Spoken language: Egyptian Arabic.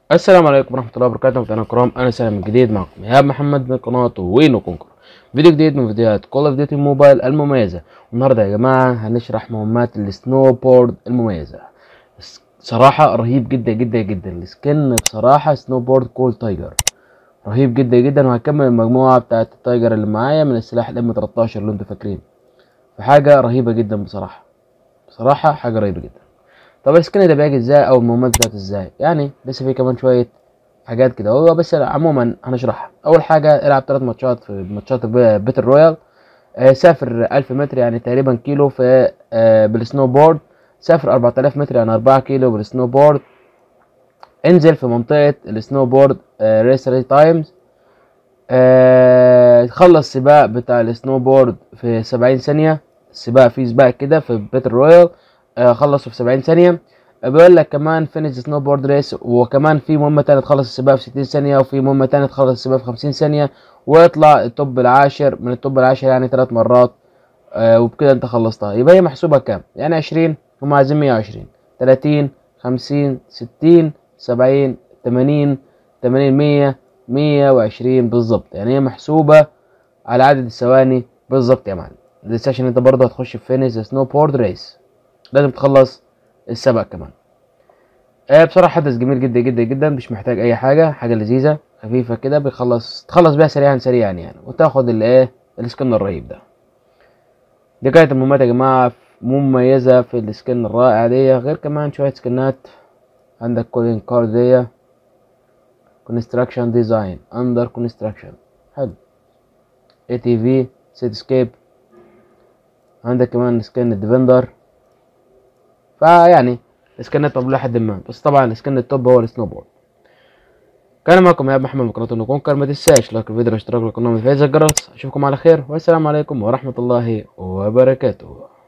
السلام عليكم ورحمة الله وبركاته متابعينا الكرام أنا سامي من جديد معكم إيهاب محمد من قناة وينو كونكر فيديو جديد من فيديوهات كول اوف ديوتي موبايل المميزة والنهاردة يا جماعة هنشرح مهمات السنو بورد المميزة س- صراحة رهيب جدا جدا جدا السكن بصراحة سنو بورد كول تايجر رهيب جدا جدا وهكمل المجموعة بتاعت التايجر اللي معايا من السلاح الام 13 اللي انتوا فاكرين فحاجة رهيبة جدا بصراحة بصراحة حاجة رهيبة جدا طب السكن ده بيجي ازاي او المهمات بتاعته ازاي يعني لسه في كمان شويه حاجات كده هو بس عموما هنشرحها اول حاجه العب ثلاث ماتشات في ماتشات ب- بيتل رويال آه، سافر 1000 متر يعني تقريبا كيلو في آه، بالسنو بورد سافر 4000 متر يعني 4 كيلو بالسنو بورد انزل في منطقه السنو بورد ريس ري تايمز آه، خلص سباق بتاع السنو بورد في 70 ثانيه السباق فيه سباق كده في بيتل رويال آه، خلصه في 70 ثانيه بيقول لك كمان فينيش سنو بورد ريس وكمان في مهمة تانية تخلص السباق في 60 ثانية وفي مهمة تانية تخلص السباق في 50 ثانية ويطلع التوب العاشر من التوب العاشر يعني ثلاث مرات آه وبكده انت خلصتها يبقى هي محسوبة كام؟ يعني 20 هم عايزين 120 30 50 60 70 80 80 100 120 بالظبط يعني هي محسوبة على عدد الثواني بالظبط يا معلم لسه عشان انت برضه هتخش في فينيش سنو بورد ريس لازم تخلص السبق كمان آه بصراحة حدث جميل جدا جدا جدا مش محتاج أي حاجة حاجة لذيذة خفيفة كده بيخلص تخلص بيها سريعا سريعا يعني وتاخد الايه السكن الرهيب ده دي كانت المهمات يا جماعة مميزة في السكن الرائع دي غير كمان شوية سكنات عندك كولين كارد دي كونستراكشن ديزاين اندر كونستراكشن حلو اي تي في سيت سكيب عندك كمان سكن ديفندر فيعني سكنات طب لحد ما بس طبعا سكن التوب هو السنو بورد كان معكم يا محمد من قناه نكونكر ما تنساش لايك الفيديو والاشتراك في القناه وفعل زر الجرس اشوفكم على خير والسلام عليكم ورحمه الله وبركاته